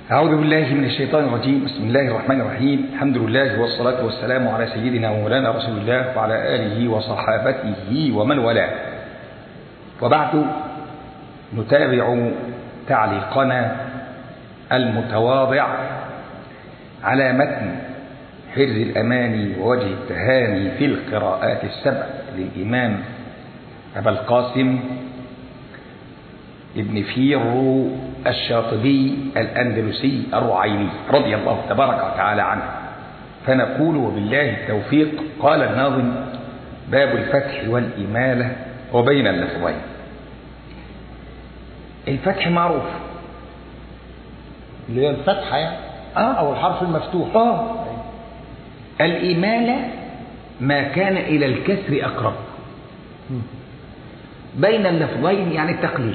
أعوذ بالله من الشيطان الرجيم بسم الله الرحمن الرحيم الحمد لله والصلاة والسلام على سيدنا ومولانا رسول الله وعلى آله وصحابته ومن والاه وبعد نتابع تعليقنا المتواضع على متن حرز الأماني ووجه التهاني في القراءات السبع للإمام أبا القاسم ابن فيرو الشاطبي الأندلسي الرعيني رضي الله تبارك وتعالى عنه فنقول وبالله التوفيق قال الناظم باب الفتح والإمالة وبين اللفظين الفتح معروف اللي هي الفتحة يعني آه. أو الحرف المفتوح آه. الإمالة ما كان إلى الكسر أقرب بين اللفظين يعني التقليل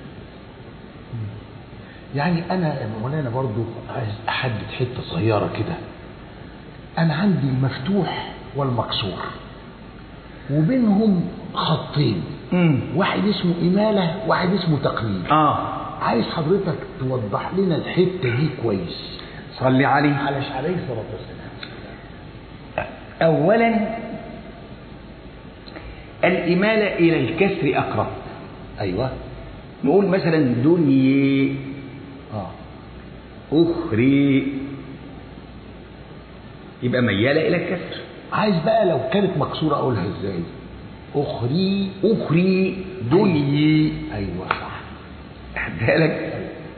يعني أنا يا مولانا برضو عايز أحدد حتة صغيرة كده أنا عندي المفتوح والمكسور وبينهم خطين مم. واحد اسمه إمالة واحد اسمه تقليل آه عايز حضرتك توضح لنا الحتة دي كويس صلي عليه على عليه الصلاة والسلام أولا الإمالة إلى الكسر أقرب أيوه نقول مثلا دنيا آه أخري يبقى ميالة إلى الكسر عايز بقى لو كانت مكسورة أقولها إزاي أخري أخري دنيا أيوه صح خد بالك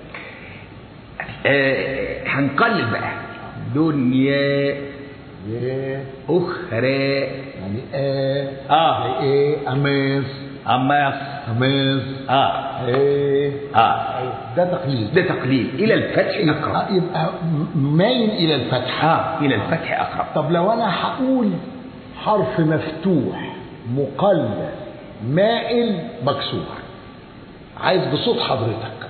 آه هنقلل بقى دنيا يه أخرى يعني آه آه. إيه أماس أماس أماس آه إيه آه ده تقليد ده تقليل إلى الفتح أقرب آه، يبقى م- مايل إلى الفتح آه إلى الفتح أقرب طب لو أنا هقول حرف مفتوح مقلل مائل مكسور عايز بصوت حضرتك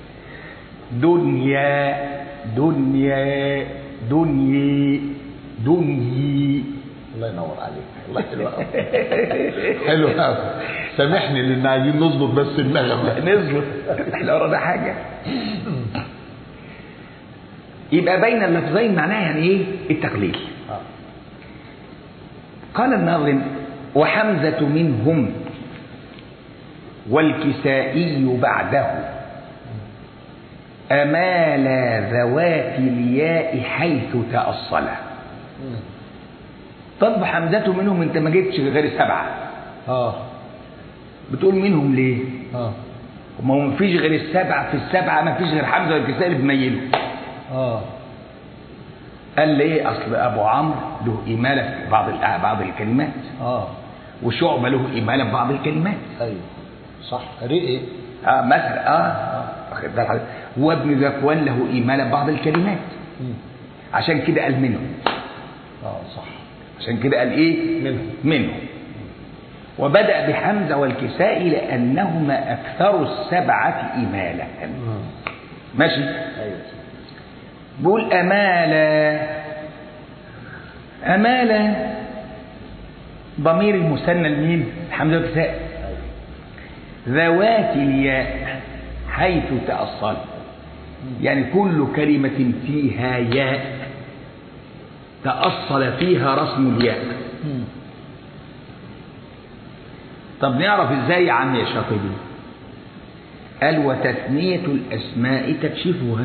دنيا دنيا دنيا دنيا الله ينور عليك الله حلو قوي حلو قوي سامحني لان عايزين نظبط بس النغمه نظبط احنا ورانا حاجة يبقى بين اللفظين معناها يعني ايه التقليل آه. قال الناظم وحمزة منهم والكسائي بعده أمال ذوات الياء حيث تأصل طب حمزة منهم انت ما جبتش غير سبعة اه بتقول منهم ليه اه ما هو مفيش غير السبعة في السبعة ما فيش غير حمزة والكسائي اللي بميله اه قال ليه أصل أبو عمرو له إمالة في بعض ال- بعض الكلمات اه وشعبة له إمالة في بعض الكلمات ايوه صح رئي اه مثلا اه واخد بال حضرتك؟ وابن ذكوان له إمالة في بعض الكلمات مم. عشان كده قال منهم اه صح عشان كده قال ايه منهم. منهم وبدأ بحمزة والكسائي لأنهما أكثر السبعة إمالة ماشي ايوه بقول أمالة أمالة ضمير المثنى لمين حمزة والكسائي ذوات الياء حيث تأصل يعني كل كلمة فيها ياء تأصل فيها رسم الياء مم. طب نعرف ازاي يا عم يا شاطبي قال وتثنية الأسماء تكشفها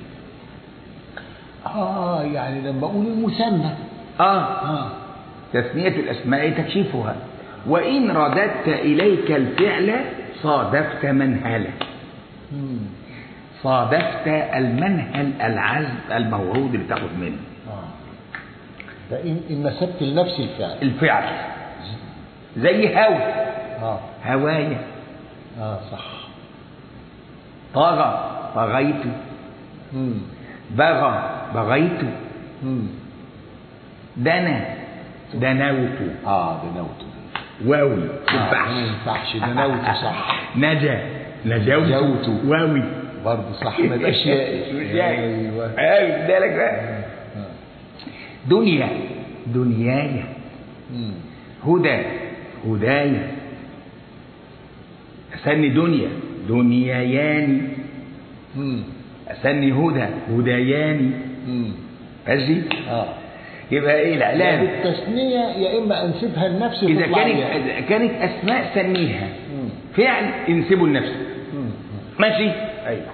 اه يعني لما اقول المثنى آه اه تثنية الأسماء تكشفها وإن رددت إليك الفعل صادفت منهلا مم. صادفت المنهل العزب المورود اللي تاخد منه اه ده ان ان نسبت لنفسي الفعل الفعل زي هوى اه هوايا اه صح طغى طغيت مم. بغى بغيت مم. دنا دنوت اه دنوت واوي آه، ينفعش ما ينفعش دنوت صح نجا نجوت نجوت. واوي برضه صح ما يبقاش يائس ايوه ايوه ايوه بالك بقى آه. دنيا دنياي مم. هدى هدايا استني دنيا دنيايان مم. اسني هدى هدياني مم. ماشي اه يبقى ايه يا الاعلام بالتثنية يا إما أنسبها لنفسي اذا تطلع كانت لي. إذا كانت اسماء سميها مم. فعل انسبه لنفسك مم. ماشي أيوه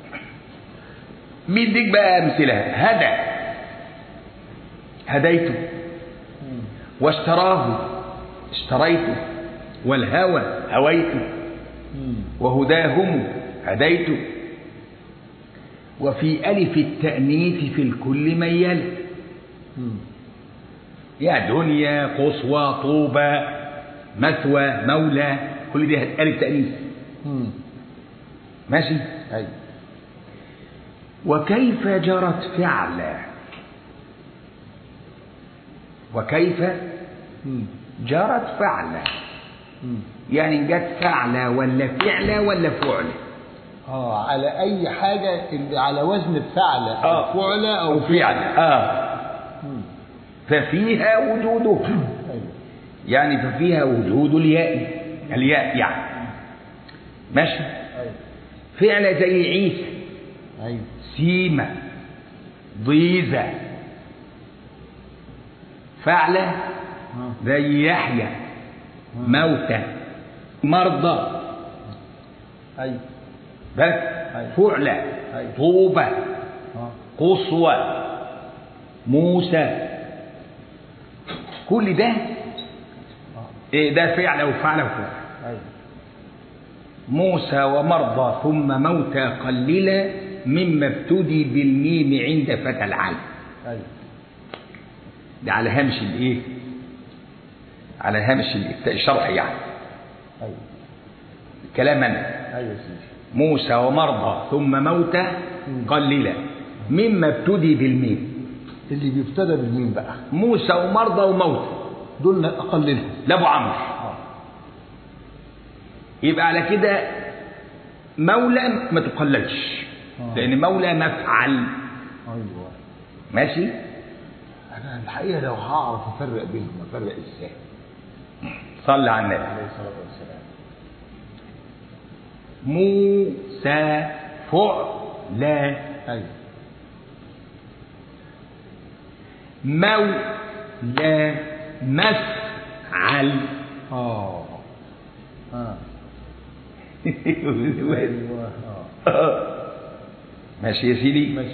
بيديك بقى امثله هدى هديته مم. واشتراه اشتريته والهوى هويته مم. وهداهم هديته وفي ألف التأنيث في الكل ميل مم. يا دنيا قصوى طوبى مثوى مولى كل دي ألف تأنيث مم. ماشي أيوه وكيف جرت فعلا وكيف مم. جرت فعلا مم. يعني جت فعلة ولا فعلة ولا فعلة اه على اي حاجه اللي على وزن فعل او آه. فعل او أو فعلة آه مم. ففيها وجوده ايوه يعني ففيها وجود الياء الياء يعني ماشي ايوه فعلة زي عيسى ايوه سيمة ضيزة فعلة آه. زي يحيى موتى مرضى ايوه بس أيوة. فعلة أيوة. طوبة اه قصوى موسى كل ده إيه ده فعل وفعل وفعل ايوه موسى ومرضى ثم موتى قللا مما ابتدي بالميم عند فتى العلم ايوه ده على هامش الايه على هامش الشرح يعني ايوه كلام انا ايوه يا سيدي موسى ومرضى ثم موتى قللا مما ابتدي بالميم اللي بيبتدى بالمين بقى موسى ومرضى وموتى دول اقللهم لابو عمرو اه يبقى على كده مولى ما تقللش آه. لان مولى مفعل ايوه ماشي انا الحقيقه لو هعرف افرق بينهم افرق ازاي صلى على النبي عليه الصلاه والسلام موسى فعلا ايوه مولى مفعل اه اه ايوه اه ماشي يا سيدي ماشي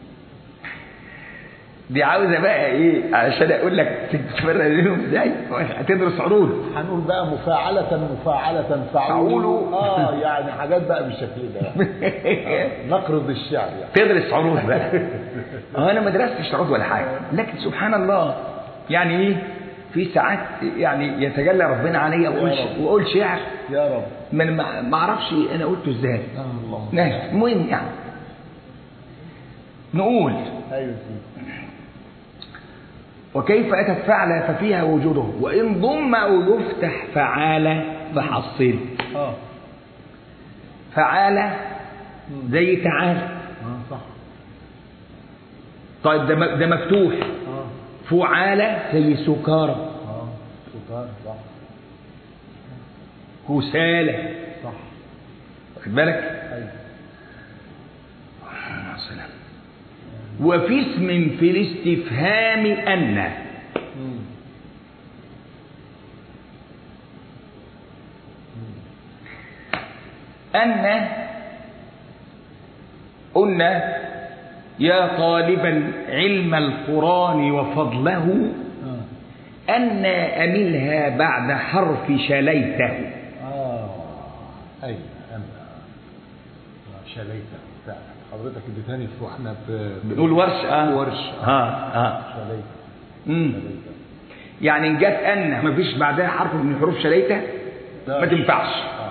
دي عاوزه بقى ايه علشان اقول لك تفرق بينهم ازاي هتدرس عروض هنقول بقى مفاعلة مفاعلة فعول فعول. اه يعني حاجات بقى بالشكل ده آه، نقرض الشعر يعني تدرس عروض بقى اه انا ما درستش عروض ولا حاجه لكن سبحان الله يعني ايه في ساعات يعني يتجلى ربنا عليا واقول رب. واقول شعر يا رب ما أنا ما ما اعرفش انا قلته ازاي آه الله ماشي المهم يعني نقول ايوه سيدي وكيف أتت فعل ففيها وجوده وإن ضم أو يفتح فعال فحصل اه فعال زي تعال اه صح طيب ده م- ده مفتوح اه فعال زي سكارى اه سكر صح كسالى صح واخد بالك ايوه سلام. وفي اسم في الاستفهام أن مم. أن قلنا يا طالبا علم القرآن وفضله اه أن أملها بعد حرف شليته اه ايوه انا آه، شليته فعلا حضرتك اديتني في واحنا في بنقول ورش اه ورش ها ها شليته مم. شليته يعني إن جت أن ما فيش بعدها حرف من حروف شليته لا. ما تنفعش اه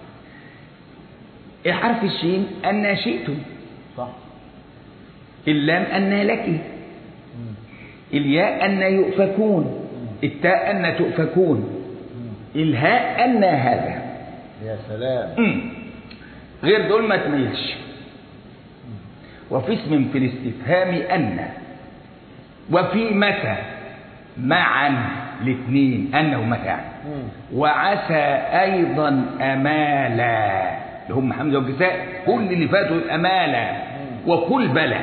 إيه حرف الشين أن شئتم صح اللام أن لك مم. الياء أن يؤفكون التاء أن تؤفكون مم. الهاء أن هذا يا سلام مم. غير دول ما تميلش وفي اسم في الاستفهام أن وفي متى معا الاثنين أن ومتى يعني. مم. وعسى أيضا أمالا اللي هم حمزة والكساء كل اللي فاتوا الأمالة مم. وقل بلى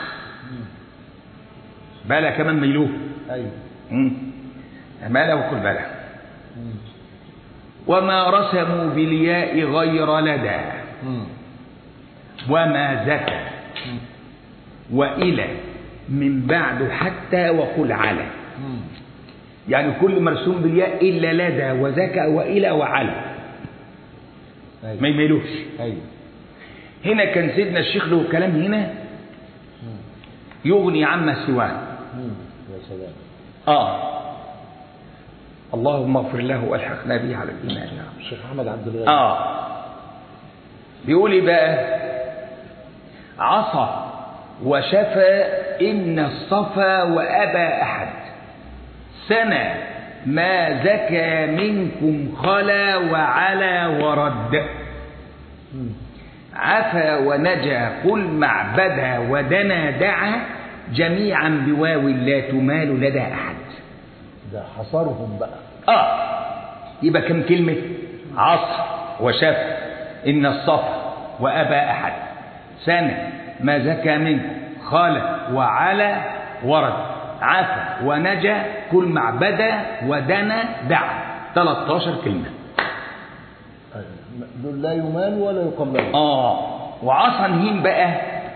بلى كمان ميلوه ايوه مم. بلى وقل بلى مم. وما رسموا بالياء غير لدى مم. وما زكى وإلى من بعد حتى وقل على مم. يعني كل مرسوم بالياء إلا لدى وزكى وإلى وعلى ما ايوه يميلوش ايوه هنا كان سيدنا الشيخ له كلام هنا مم. يغني عما سواه مم. يا سلام آه اللهم اغفر له والحقنا به على الإيمان يا رب. الشيخ احمد عبد الغني آه بيقول إيه بقى عصى وشفى إن الصفا وأبى أحد سنى ما زكى منكم خلا وعلى ورد مم. عفا ونجا قل معبدا ودنا دعا جميعا بواو لا تمال لدى أحد ده حصرهم بقى آه يبقى كم كلمة عصر وشف إن الصف وأبى أحد سنة ما زكى منه خال وعلى ورد عفا ونجا كل معبدا ودنا دعا 13 كلمة أيوة. دول لا يمال ولا يقمل آه وعصا هين بقى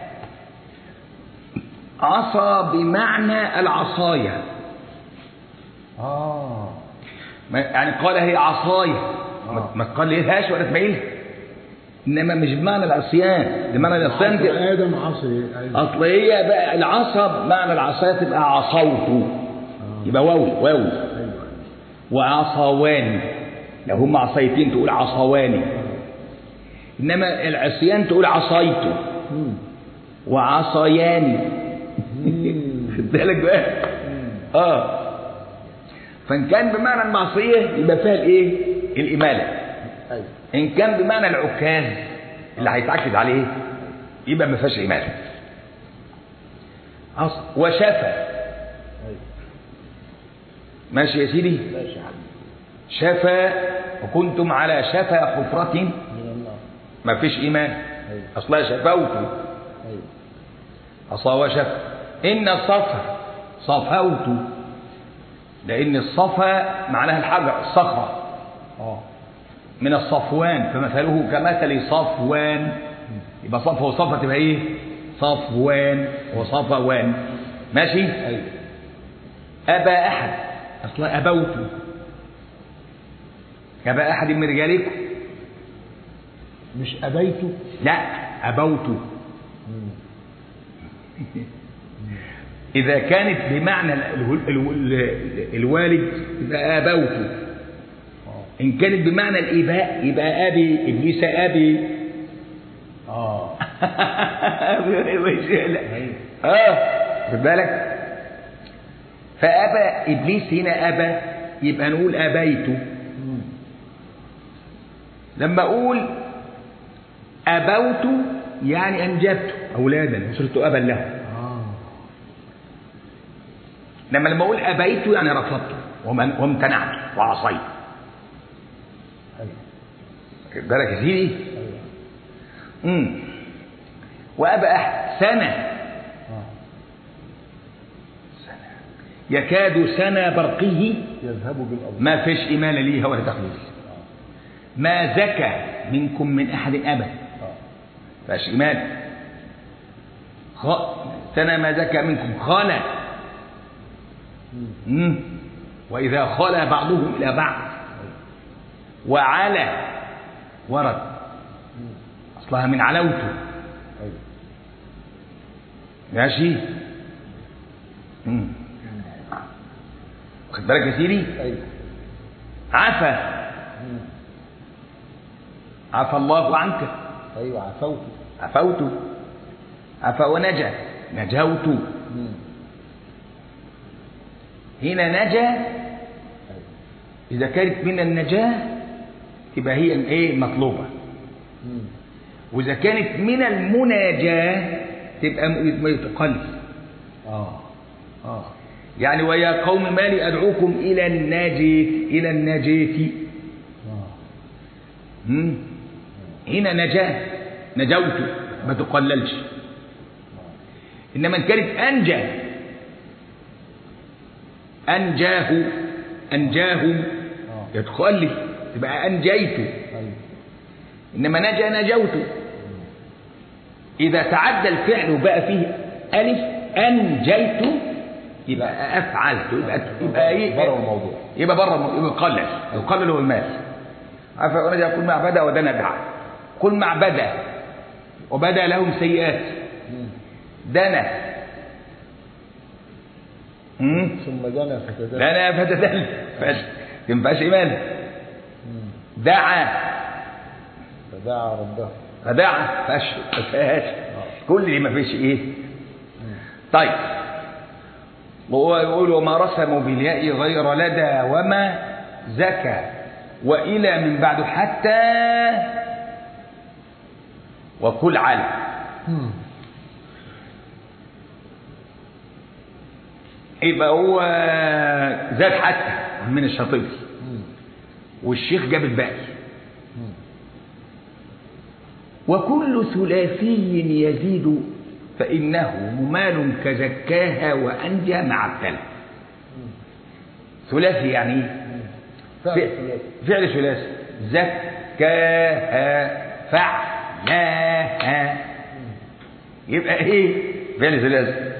عصا بمعنى العصاية اه ما- يعني قال هي عصاية ما- آه. ما تقال لهاش ولا تميلها انما مش بمعنى العصيان بمعنى العصيان عصر دي ادم عصر ايوه اصل هي بقى العصا بمعنى العصاية تبقى عصوت يبقى واوي واوي ايوه وعصوان لو هم عصايتين تقول عصواني انما العصيان تقول عصايته مم. وعصياني مم. خد بالك بقى اه فان كان بمعنى المعصيه يبقى فيها الايه الاماله ايوه ان كان بمعنى العكاز اللي هيتعكد عليه يبقى ما فيهاش اماله عص وشفى ايوه ماشي يا سيدي ماشي يا حبيبي شفى وكنتم على شفا حفرة من النار ما فيش إيمان أيوة. أصلها شفوت ايوه أصلا وشفى إن الصفا صفوت لأن الصفا معناها الحجر الصخرة اه من الصفوان فمثله كمثل صفوان يبقى صفا وصفا تبقى ايه صفوان وصفوان ماشي ايوه أبى أحد أصلا أبوت أبى أحد من رجالكم مش ابيته لا أبوت مم. إذا كانت بمعنى ال- ال- ال- ال- الوالد يبقى أبوت اه إن كانت بمعنى الإباء يبقى أبي إبليس أبي اه مش لا. ايوه اه خد بالك فأبى إبليس هنا أبى يبقى نقول أبيت مم. لما أقول أبوت يعني أنجبت أولادا وصرت أبا له اه لما لما أقول أبيت يعني رفضت ومن- وامتنعت وعصيت ايوه خد بالك يا سيدي ايوه امم وأبى أحد سنة اه يكاد سنة برقه يذهب بالابصار ما فيش إيمان ليها ولا تخليص ما زكى منكم من أحد أبدا اه فاش إيمان خ... سنة ما زكى منكم خلا مم. مم. وإذا خلا بعضهم إلى بعض وعلى ورد مم. أصلها من علوته ايوه ماشي مم. خد بالك يا سيدي ايوه عفا مم. عفى الله عنك ايوه عفوت عفوت عفا ونجا نجوت مم. هنا نجا ايوه إذا كانت من النجاة تبقى هي الايه مطلوبة مم. وإذا كانت من المناجاة تبقى م- يتقل اه اه يعني ويا قوم ما لي أدعوكم إلى الناجية إلى الناجية اه مم. هنا نجاة نجوت ما تقللش إنما إن كانت أنجى أنجاه أنجاهم اه يتخلف تبقى أنجيته ايوه إنما نجا نجوت إذا تعدى الفعل وبقى فيه ألف أنجيت يبقى أفعلت يبقى يبقى إيه بره الموضوع يبقى بره يبقى قلل يقلل هو المال عارف ونجا قل مع بدا ودنا دعا قل مع بدا وبدا لهم سيئات مم. دنا مم. ثم دنا فتدلى دنا فتدل فاش ينفعش إيمان مم. دعا فدعا ربه فدعا فاش فاش كل اللي ما فيش ايه طيب وهو يقول وما رسموا بالياء غير لدى وما زكى والى من بعد حتى وكل على مم. يبقى هو زاد حتى من الشاطبي مم. والشيخ جاب الباقي مم. وكل ثلاثي يزيد فإنه ممال كزكاها وأنجى مع التلف ثلاثي يعني إيه؟ فعل فعل ثلاثي. فعل ثلاثي زكاها فعلاها يبقى ايه فعل ثلاثي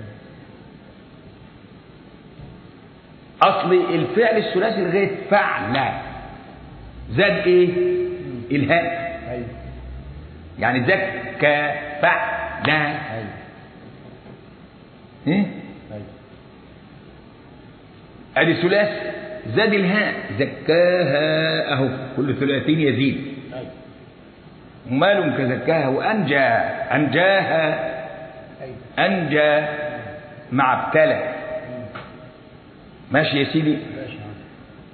اصل الفعل الثلاثي لغايه فعل زاد ايه الهاء ايوه يعني زكى فعل ايوه ايه ايوه ادي ثلاثي زاد الهاء زكاها اهو كل ثلاثين يزيد ايوه مال كزكاها وانجى انجاها ايوه انجى مع ابتلى ماشي يا سيدي ماشي يا عم.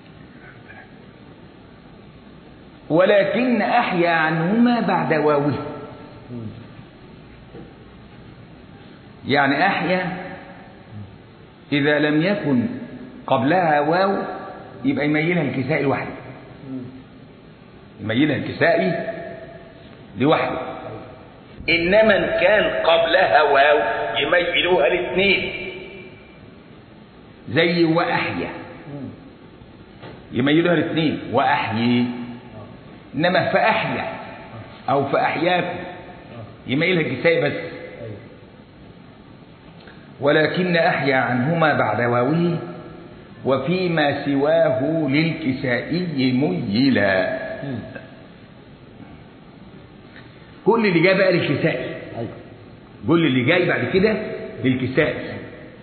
ولكن احيا عنهما بعد واوه مم. يعني احيا اذا لم يكن قبلها واو يبقى يميلها الكسائي لوحده مم. يميلها الكسائي لوحده انما ان كان قبلها واو يميلوها الاثنين زي واحيا مم. يميلوها الاثنين واحيي اه انما فاحيا او فاحياكم اه يميلها الكسائي بس ايوه ولكن أحيا عنهما بعد واوه وفيما سواه للكسائي ميلا مم. كل اللي جاي بقى للكسائي ايوه كل اللي جاي بعد كده للكسائي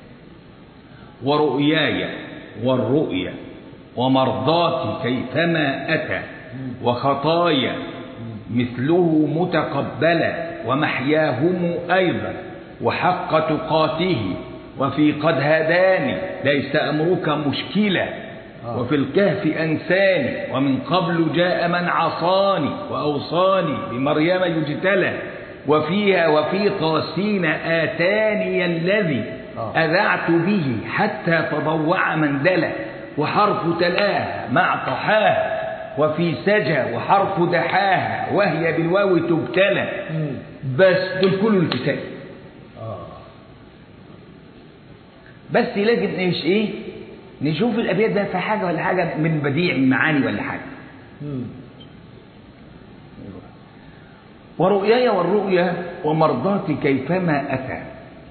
ورؤياي والرؤيا ومرضاتي كيفما أتى وخطايا مثله متقبلا ومحياهم أيضا وحق تقاته وفي قد هداني ليس أمرك مشكلة آه. وفي الكهف أنساني ومن قبل جاء من عصاني وأوصاني بمريم يجتلى وفيها وفي طاسين آتاني الذي آه. أذعت به حتى تضوع منزله وحرف تلاه مع طحاه وفي سجى وحرف دحاها وهي بالواو تبتلى مم. بس دول كله الكتاب اه بس لازم مش ايه نشوف الابيات ده في حاجه ولا حاجه من بديع من معاني ولا حاجه مم. ورؤياي والرؤيا ومرضاتي كيفما اتى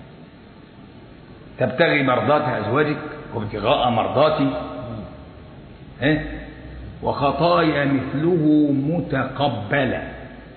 تبتغي مرضات ازواجك وابتغاء مرضاتي مم. إيه؟ وخطايا مثله متقبلة ايوه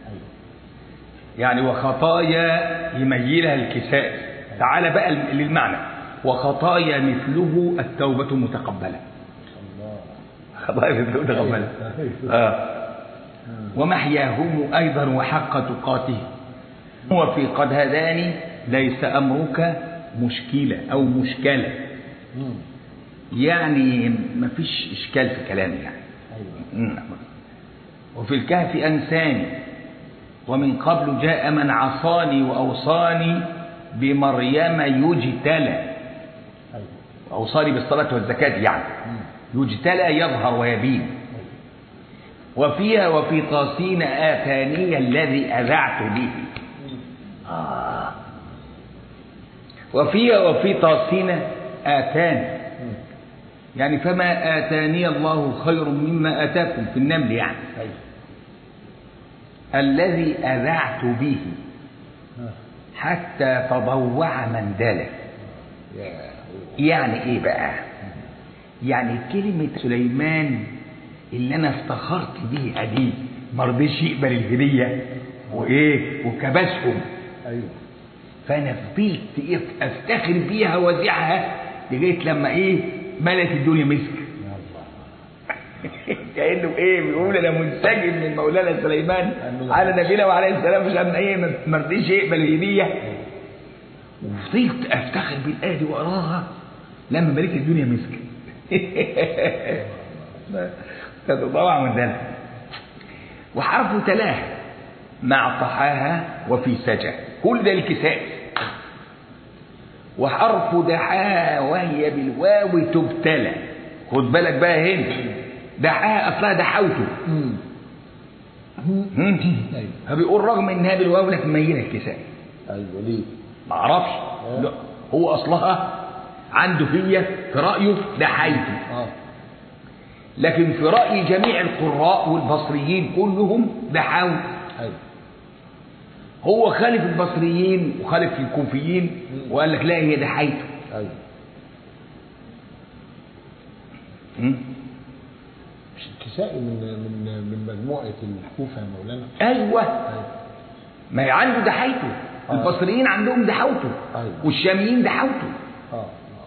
يعني وخطايا يميلها الكساء تعال بقى للمعنى وخطايا مثله التوبة متقبلة الله خطايا مثله متقبلة أيوة. آه. ومحياهم أيضا وحق تقاته وفي قد هداني ليس أمرك مشكلة أو مشكلة مم. يعني ما فيش إشكال في كلامي يعني ايوه نعم. وفي الكهف أنساني ومن قبل جاء من عصاني وأوصاني بمريم يجتلى ايوه وأوصاني بالصلاة والزكاة يعني مم. يجتلى يظهر ويبين وفيها وفي طاسين آتاني الذي أذعت به مم. آه. وفي وفي طاسين آتان يعني فما آتاني الله خير مما آتاكم في النمل يعني ايوه الذي أذعت به ها. حتى تضوع مندله يا يعني ايه بقى يعني كلمة سليمان اللي انا افتخرت بيها دي ما رضيش يقبل الهدية وايه وكبسهم ايوه فانا فضلت إيه افتخر بيها وازعها لغايه لما ايه ملت الدنيا مسك يا الله كانه ايه بيقول انا منسجم من مولانا سليمان على نبينا وعليه السلام مش ان ايه ما- ما رضيش يقبل الهديه وفضلت افتخر بالايه دي واقراها لما ملك الدنيا مسك تتضوع من ذلك وحرف تلاه مع طحاها وفي سجى كل ده الكساء وحرف دحاها وهي بالواو تبتلى خد بالك بقى هنا دحاها اصلها دحوته مم. هم؟ ايوه فبيقول رغم انها بالواو لكن ميلة الكساء ايوه ليه ما اعرفش لا هو اصلها عنده هي في رايه دحيته اه لكن في راي جميع القراء والبصريين كلهم دحاوت ايوه هو خالف البصريين وخالف الكوفيين وقال لك لا هي دحيته ايوه هم؟ مش الكسائي من من من مجموعه الكوفه يا مولانا ايوه ايوه ما هي عنده دحيته آه. البصريين عندهم دحوته أيوة. والشاميين دحوته اه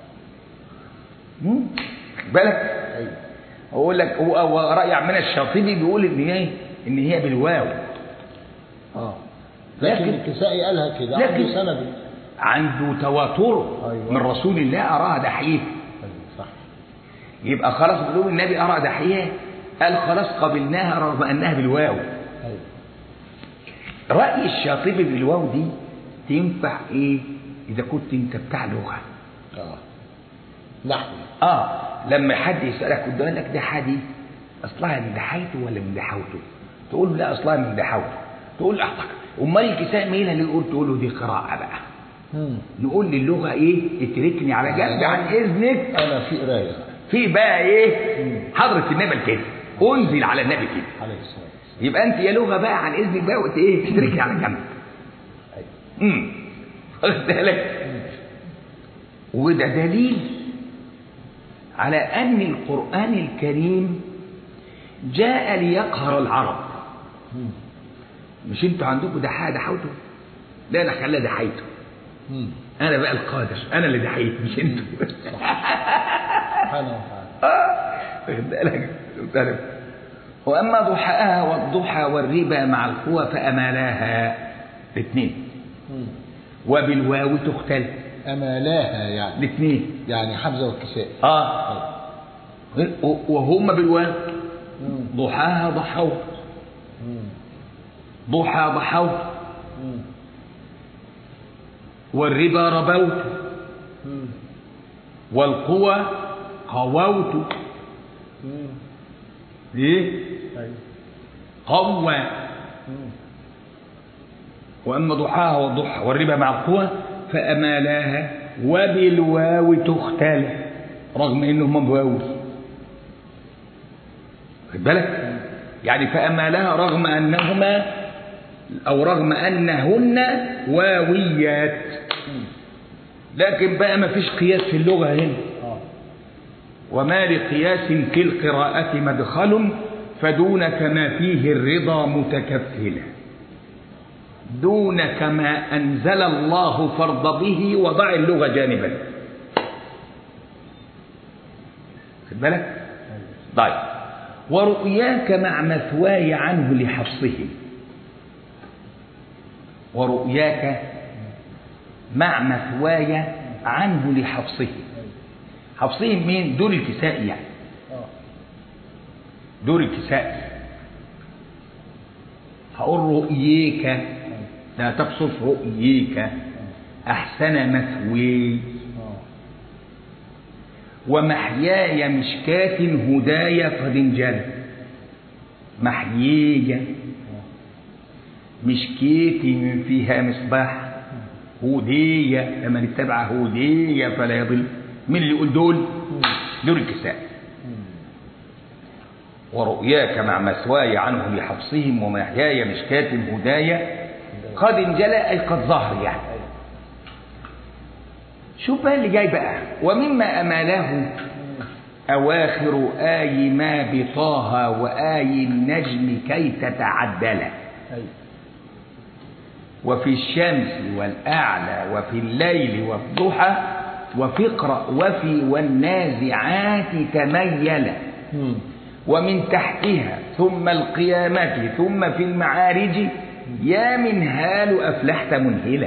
هم؟ خد بالك ايوه اقول لك هو هو راي عمنا الشاطبي بيقول ان هي ان هي بالواو اه لكن لكن- الكسائي قالها كده لكن- عنده سند عنده تواتر أيوة. من رسول الله اراها دحيه ايوه صح يبقى خلاص بيقولوا النبي ارى دحيه قال خلاص قبلناها رغم انها بالواو ايوه راي الشاطبي بالواو دي تنفع ايه اذا كنت انت بتاع لغه اه نحو اه لما حد يسالك قدام لك ده حدي اصلها من دحيته ولا من دحوته تقول له لا اصلها من دحوته تقول له احطك امال الكساء مين اللي يقول تقول له دي قراءه بقى مم. نقول للغه ايه اتركني على جنب عن اذنك انا في قرايه في بقى ايه حضره النبي كده انزل على النبي كده عليه الصلاه والسلام يبقى انت يا لغه بقى عن اذنك بقى وت ايه تتركني على جنب ايوه امم واخد بالك وده دليل على ان القران الكريم جاء ليقهر العرب مم. مش انتوا عندكم دحاء دحوته لا انا خليها دحيته مم. انا بقى القادر انا اللي دحيت مش انتوا سبحانه وتعالى آه، واخد بالك واخد بالك؟ واما ضحاها والضحى والربا مع القوى فامالاها الاثنين مم. وبالواو تختلف امالاها يعني الاثنين يعني حمزه والكسائي اه وهم بالواو مم. ضحاها ضحوت مم. ضحى ضحوت مم. والربا ربوت مم. والقوى قووت مم. ايه ايوه قوى مم. واما ضحاها والضحى والربا مع القوى فامالاها وبالواو تختلف رغم انهم بواو خد بالك يعني فامالاها رغم انهما او رغم انهن واويات لكن بقى ما فيش قياس في اللغه هنا اه وما لقياس في القراءة مدخل فدونك ما فيه الرضا متكفلا دونك ما أنزل الله فرض به وضع اللغة جانبا خد بالك طيب ورؤياك مع مثواي عنه لحفصه ورؤياك مع مثواي عنه لحفصه حفصهم مين دول الكسائي يعني اه دول الكسائي هقول رؤيك لا تبصص رؤيك أحسن مثوي اه ومحياي مشكاة هدايا قد انجلى محيي مشكيتي من فيها مصباح هودية فمن اتبع هودية فلا يضل مين اللي يقول دول دول الكساء ورؤياك مع مثواي عنه لحفصهم ومحياي مشكاة هدايا قد انجلى أي قد ظهر يعني شوف بقى اللي جاي بقى ومما أماله أواخر آي ما بطه وآي النجم كي تتعدل أيوة وفي الشمس والأعلى وفي الليل والضحى وفي اقرأ وفي والنازعات تميل مم. ومن تحتها ثم القيامة ثم في المعارج يا من هال أفلحت منهلا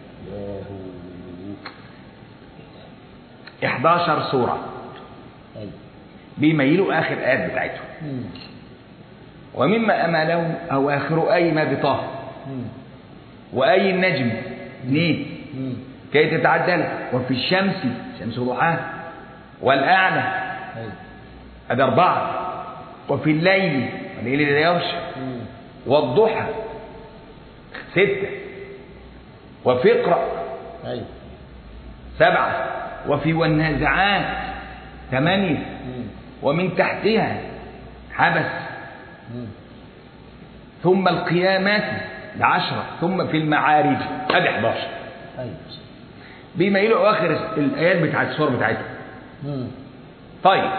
11 سورة أيوة بيميلوا آخر آيات بتاعتهم مم. ومما أماله أواخر أي ما بطه مم. وأي النجم اثنين مم. كي تتعدل وفي الشمس شمس ضحاها والأعلى أيوة هذا أربعة وفي الليل والليل إذا يغشى مم. والضحى ستة وفي اقرأ أيوة سبعة وفي والنازعات ثمانية مم. ومن تحتها حبس مم. ثم القيامات بعشرة ثم في المعارج ادي 11 أيوة بيميلوا اواخر الايات بتاعت السور بتاعتهم مم. طيب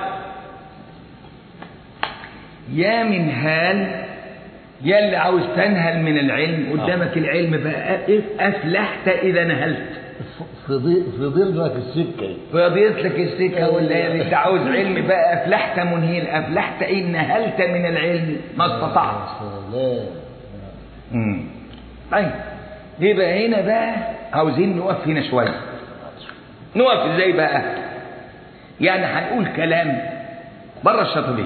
يا من هال يا اللي عاوز تنهل من العلم قدامك العلم بقى افلحت اذا نهلت ف- في ضي- في ظل بقى في السكة فضيت لك السكه ولا اللي انت عاوز علم بقى افلحت منهيل افلحت ان نهلت من العلم ما استطعت يا سلام امم طيب يبقى هنا بقى عاوزين نقف هنا شويه نقف ازاي بقى يعني هنقول كلام بره الشاطبيه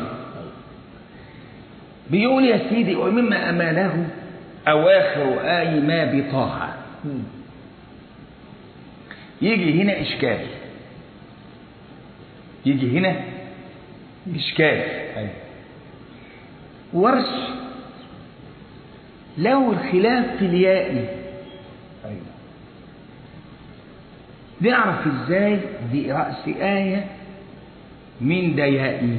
بيقول يا سيدي ومما اماله اواخر اي ما بطه مم. يجي هنا اشكال يجي هنا اشكال أيوة ورش له الخلاف في الياء أيوة نعرف ازاي دي رأس آية من ده يائي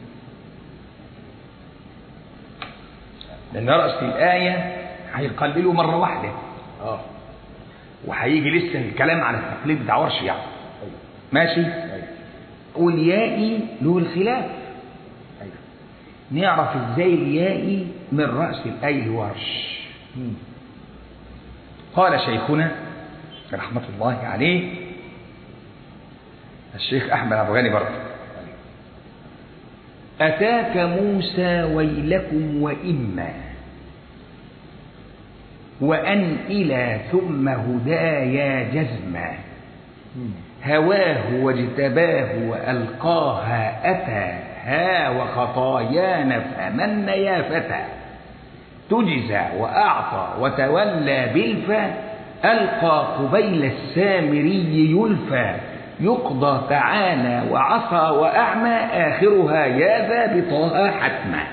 لأن رأس الآية هيقللوا مرة واحدة اه وهيجي لسه الكلام على التقليد بتاع ورش يعني أيوة ماشي أيوة واليائي له الخلاف أيوة نعرف ازاي اليائي من رأس الآية ورش مم. قال شيخنا رحمة الله عليه الشيخ أحمد أفغاني برضه أتاك موسى ويلكم وإما وأن إلى ثم هدايا جزما مم. هواه واجتباه وألقاها أتاها وخطايانا فمن يا فتى تجزى وأعطى وتولى بالفا ألقى قبيل السامري يلفى يقضى تعالى وعصى وأعمى آخرها يا ذا بطه حتما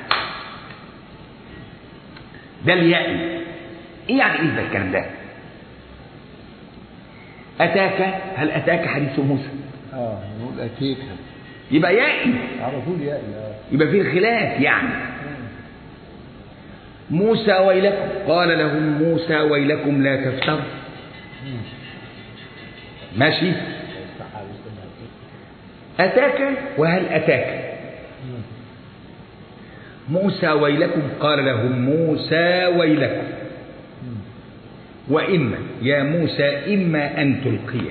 ده اليائي ايه يعني ايه ده الكلام ده اتاك هل اتاك حديث موسى اه نقول أتيك يبقى يائي على طول يا يا يبقى في الخلاف يعني موسى ويلكم قال لهم موسى ويلكم لا تفتروا ماشي السحاب استنى أتاك وهل أتاك موسى ويلكم قال لهم موسى ويلكم وإما يا موسى إما أن تلقي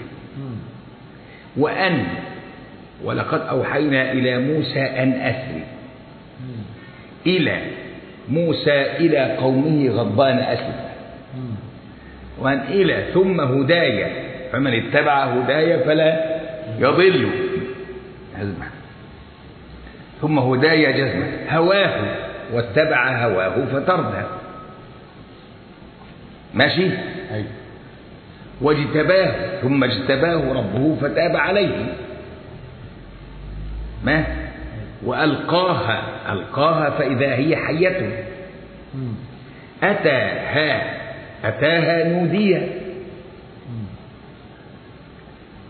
وأن ولقد أوحينا إلى موسى أن أسري إلى موسى إلى قومه غضبان أسفا وأن إلى ثم هدايا فمن اتبع هدايا فلا يضل هزمة ثم هدايا جزمة هواه واتبع هواه فتردى ماشي أيوة واجتباه ثم اجتباه ربه فتاب عليه ما وألقاها ألقاها فإذا هي حية أتاها أتاها نودية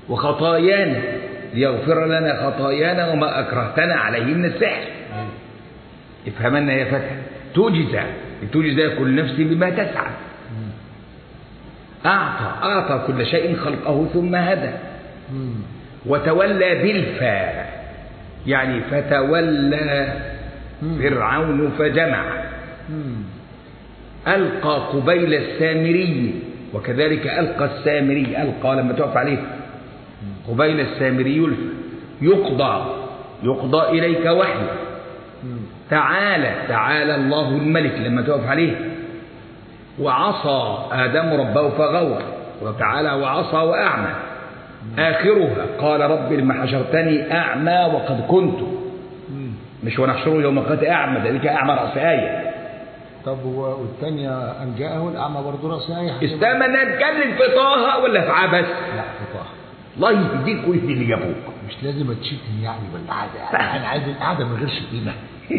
وخطايانا ليغفر لنا خطايانا وما أكرهتنا عليه من السحر أيوة. افهمنا يا فتى تجزى تجزى كل نفس بما تسعى مم. أعطى أعطى كل شيء خلقه ثم هدى مم. وتولى بالفا يعني فتولى مم. فرعون فجمع مم. ألقى قبيل السامري وكذلك ألقى السامري ألقى لما تقف عليه قبيل السامري يلفى يقضى يقضى إليك وحي مم. تعالى تعالى الله الملك لما تقف عليه وعصى آدم ربه فغوى وتعالى وعصى وأعمى آخرها قال رب لما حشرتني أعمى وقد كنت مم. مش ونحشره يوم القيامة أعمى ذلك أعمى رأس آية طب و- والثانية أن جاءه الأعمى برضه رأس آية استنى نتكلم في طه ولا في عبس لا فطاح الله يهديك ويهدي اللي جابوك مش لازم تشتم يعني بالعادة يعني أنا عايز القعدة من غير شتيمة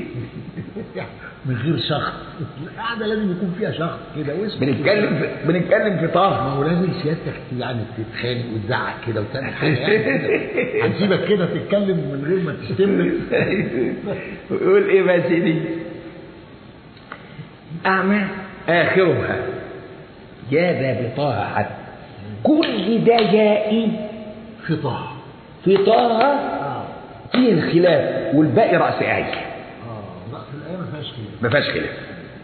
من غير شخص القعدة لازم يكون فيها شخص كده واسم بنتكلم في بنتكلم في طه ما هو لازم سيادتك يعني تتخانق وتزعق كده وتعمل حاجة يعني كده. هنسيبك كده تتكلم من غير ما تشتمني يقول ايه بقى يا سيدي أعمى آخرها يا ذا بطاعة كل ده جائي في طه في طه اه فيه الخلاف والباقي رأس آية اه لا في الآية ما فيهاش كده ما فيهاش خلاف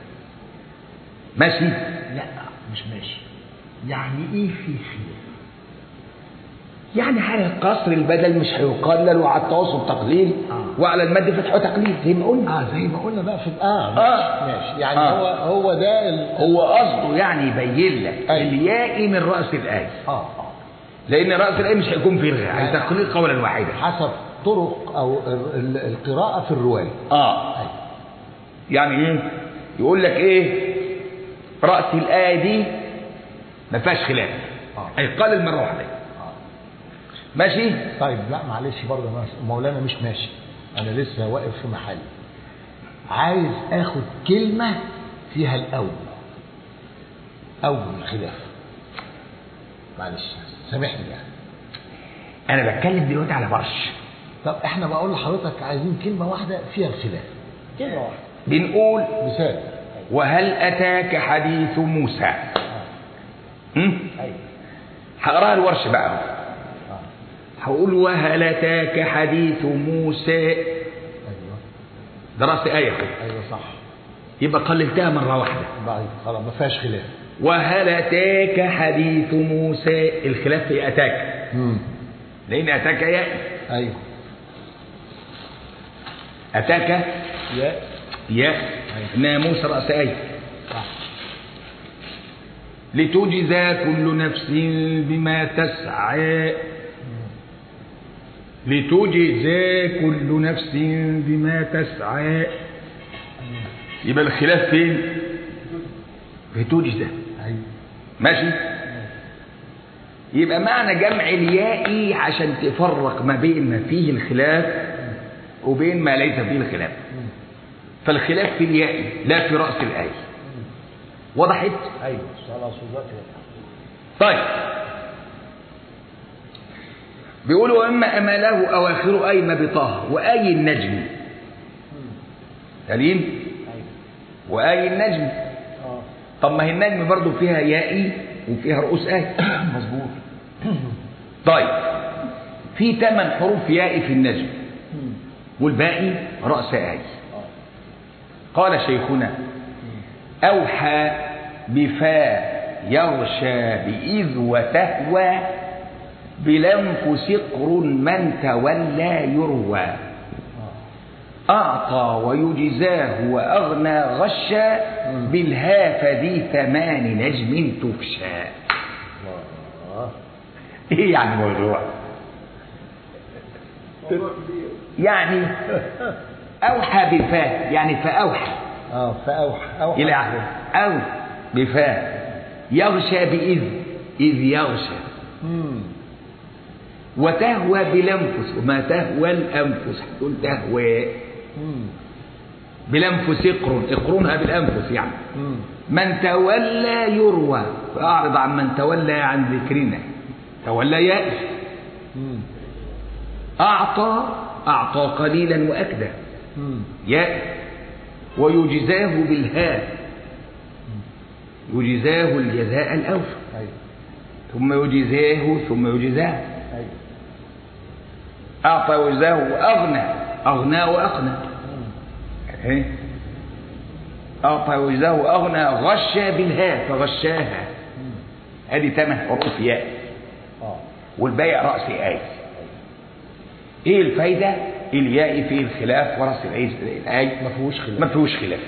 ماشي لا مش ماشي يعني ايه في خلاف يعني على القصر البدل مش هيقلل وعلى التوسط تقليل آه. وعلى المد فتح تقليل زي ما قلنا اه زي ما قلنا بقى في اه آه. ماشي, ماشي. يعني آه. هو هو ده ال... هو قصده يعني يبين لك أيوة. اليائي من رأس الآية اه اه لأن رأس الآية مش هيكون فيه الغاء يعني- هيتقليل قولا واحدا حسب طرق او ال- ال- القراءة في الرواية اه أيوة. يعني ايه يقول لك ايه رأس الآية دي ما فيهاش خلاف آه. هيقلل مرة واحدة آه. ماشي طيب لا معلش برضه أنا مولانا مش ماشي انا لسه واقف في محلي عايز اخد كلمة فيها الاول اول الخلاف معلش سامحني يعني انا بتكلم دلوقتي على برش طب احنا بقول لحضرتك عايزين كلمة واحدة فيها الخلاف كلمة واحدة بنقول مثال وهل أتاك حديث موسى هم؟ ايوه هقراها الورش بقى اه هقول وهل أتاك حديث موسى ايوه ده رأس آية ايوه صح يبقى قللتها مرة واحدة بعد خلاص ما فيهاش خلاف وهل أتاك حديث موسى الخلاف في أتاك امم لأن أتاك يأتي ايوه أتاك يا يأتي ناموس رأس آية صح لتجزى كل نفس بما تسعى لتجزى كل نفس بما تسعى يبقى الخلاف فين في تجزى ايوه ماشي يبقى معنى جمع الياء عشان تفرق ما بين ما فيه الخلاف وبين ما ليس فيه الخلاف فالخلاف في الياء لا في رأس الآية وضحت ايوه خلاص وضعت طيب بيقولوا واما اماله اواخر اي ما بطه واي النجم سليم ايوه واي النجم اه طب ما هي النجم برضو فيها يائي وفيها رؤوس اي مظبوط طيب في ثمان حروف ياء في النجم والباقي راس اي قال شيخنا اوحى بفا يغشى باذ وتهوى بلنف سقر من تولى يروى أعطى ويجزاه وأغنى غشا بالهاف ذي ثمان نجم تفشى الله إيه يعني موضوع يعني أوحى بفاه يعني فأوحى اه فاوحى اوحى إلى أو بفاه يغشى بإذ إذ يغشى امم وتهوى بلنفس وما تهوى الأنفس هتقول تهوى امم بلنفس اقرن اقرنها بالأنفس يعني امم من تولى يروى فأعرض عن من تولى عن ذكرنا تولى يأس مم. أعطى أعطى قليلا وأكدى مم. ياء ويجزاه بالهاء يجزاه الجزاء الأوفى أيوة ثم يجزاه ثم يجزاه أيوة أعطى وجزاه وأغنى أغنى وأقنى مم. إيه؟ أعطى وجزاه وأغنى غشى بالهاء فغشاها مم. هذه ثمان حروف ياء آه والباقي رأس آية إيه الفايدة؟ الياء فيه الخلاف ورأس الآية الآية ما فيهوش خلاف ما فيهوش خلاف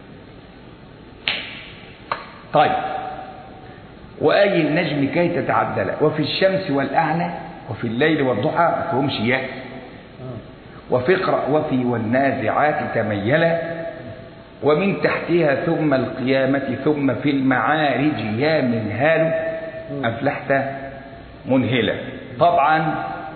طيب وآي النجم كي تتعدل وفي الشمس والأعلى وفي الليل والضحى ما فيهمش ياء آه. وفي اقرأ وفي والنازعات تميلا ومن تحتها ثم القيامة ثم في المعارج يا منهال أفلحت منهلا طبعا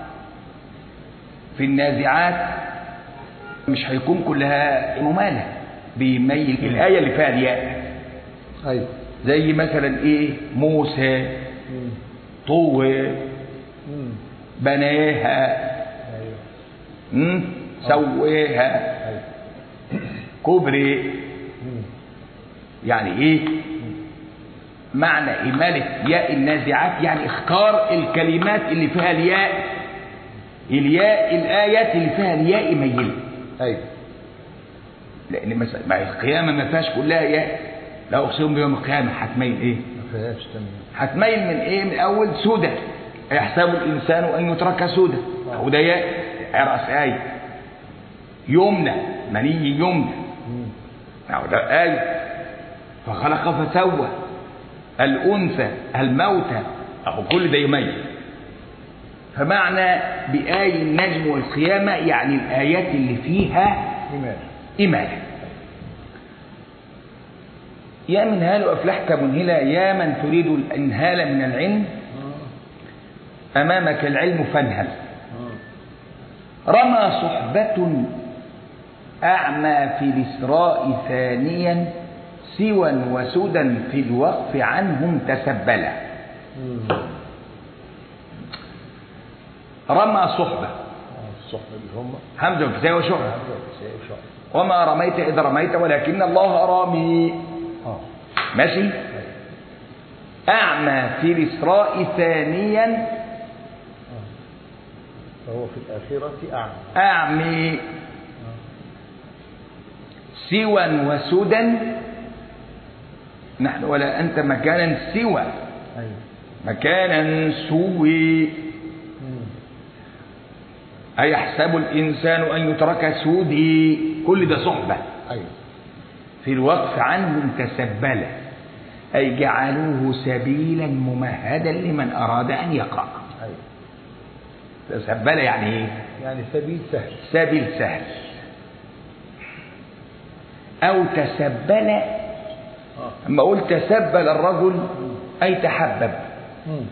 في النازعات مش هيكون كلها ممالة بيميل الآية اللي فيها الياء أيوة زي مثلا إيه موسى مم. طوى مم. بناها أيوة مم، سويها أيوة كبري مم. يعني ايه معنى إمالة ياء النازعات يعني اختار الكلمات اللي فيها الياء الياء الآيات اللي فيها الياء ميلة أيوة لأن مثلا مع القيامة ما فيهاش كلها ياء لا أقسم بيوم القيامة هتميل إيه؟ ما فيهاش تمام هتميل من إيه؟ من أول سودة يحسب الإنسان أن يترك سودة أهو ده ياء رأس آية يمنى مني يمنى مم. أهو ده آية فخلق فسوى الأنثى الموتى أهو كل ده يميز فمعنى بآي النجم والقيامة يعني الآيات اللي فيها إيمان إمالة يا منهال أفلحت منهلا يا من تريد الإنهال من العلم آه. أمامك العلم فانهل آه. رمى صحبة أعمى في الإسراء ثانيا سوى وسودا في الوقف عنهم تسبلا مم. رمى صحبة آه. الصحبة اللي هم همزة وكساء وشعبة عبد سيد شعب وما رميت إذ رميت ولكن الله رامي اه ماشي أيوة. أعمى في الإسراء ثانيا آه. فهو في الآخرة أعمى أعمي سوى وسودا نحن ولا أنت مكانا سوى أيوة مكانا سوي مم. أيحسب الإنسان أن يترك سودي كل ده صحبة أيوة في الوقف عنهم تسبلا أي جعلوه سبيلا ممهدا لمن أراد أن يقع أيوة تسبل يعني إيه؟ يعني سبيل سهل سبيل سهل أو تسبل اه أما أقول تسبل الرجل أي تحبب مم.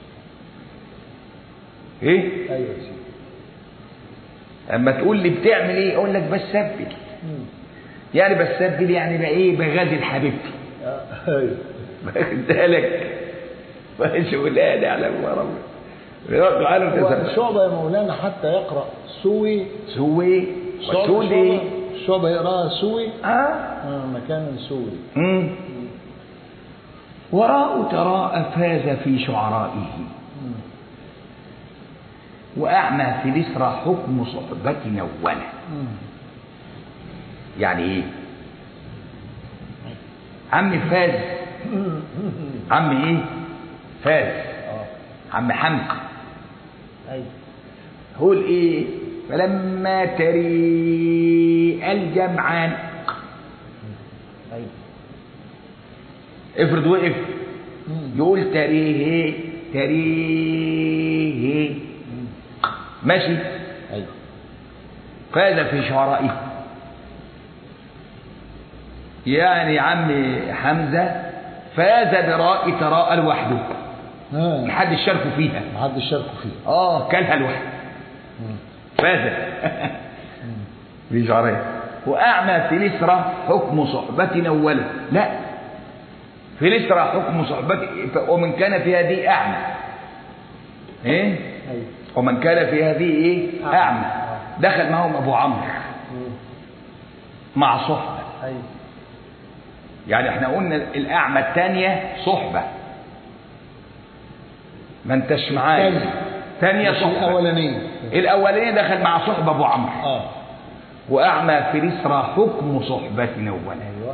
إيه؟ أيوة يا سيدي أما تقول لي بتعمل إيه؟ أقول لك بسبل مم. يعني يعني بسبل يعني بقى إيه؟ بغادر حبيبتي آه. أيوة واخد بالك شغلانة على ربنا يقعدوا عنه تسبل والشعبة يا مولانا حتى يقرأ سوي سوي شعبة وسودي شعبة- الشعبة يقرأها سوي آه آه مكانا سوي مم. وراء تراءى فاز في شعرائه مم. وأعمى في الإسرى حكم صحبة نوله مم. يعني إيه عم فاز عم إيه فاز اه عم حمق أيوة هو الإيه فلما تري الجمعان أيوة افرض وقف مم. يقول تريه تريه مم. ماشي أيوة فاز في شعرائه يعني عم حمزة فاز براء تراءى لوحده آه. محدش شاركه فيها محدش شاركوا فيه اه كلها لوحده مم. فاز في شعرائه وأعمى في الإسرة حكم صحبة أولا لا في الإسرة حكم صحبة ومن كان في هذه أعمى إيه أيوة. ومن كان في هذه ايه أعمى. اعمى دخل معهم ابو عمرو مم. مع صحبه أيوة. يعني احنا قلنا الاعمى الثانيه صحبه ما انتش معايا تانية. ثانيه مش صحبه الأولانية الاولانيه دخل مع صحبه ابو عمرو اه واعمى في الاسرى حكم صحبه اولا أيوة.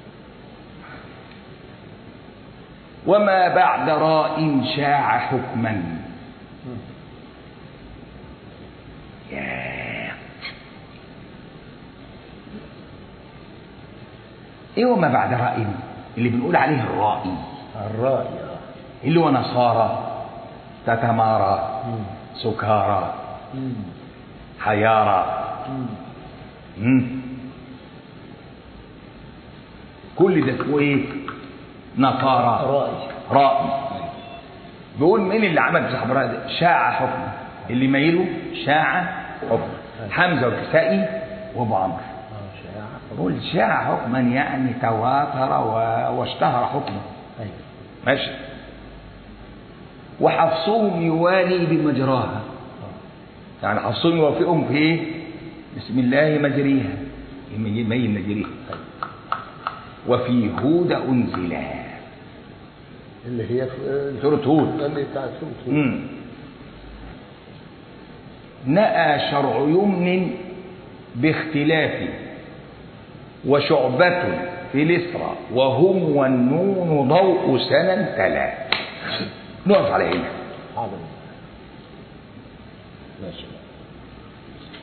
وما بعد راء شاع حكما مم. ياه. ايه وما بعد راء اللي بنقول عليه الرائي الرأي آه. اللي هو نصارى تتمارى مم. سكارى مم. حيارى مم. مم. كل ده اسمه ايه نصارى رأي رائي بيقول مين اللي عمل صاحب الرأي ده شاع حكم اللي ميله شاع حكم حمزه والكسائي وابو عمرو آه شاعة بقول شاع حكما يعني تواتر و- واشتهر حكمه أيوة. ماشي وحفصهم يوالي بمجراها آه. يعني حفصهم يوافقهم في ايه بسم الله مجريها يميل ميل مجريها أيوة. وفي هود انزلا اللي هي في سورة هود اللي بتاعت سورة هود. مم. نأى شرع يمن باختلاف وشعبة في الإسرى وهم والنون ضوء سنة تلا نقف على هنا حاضر ماشي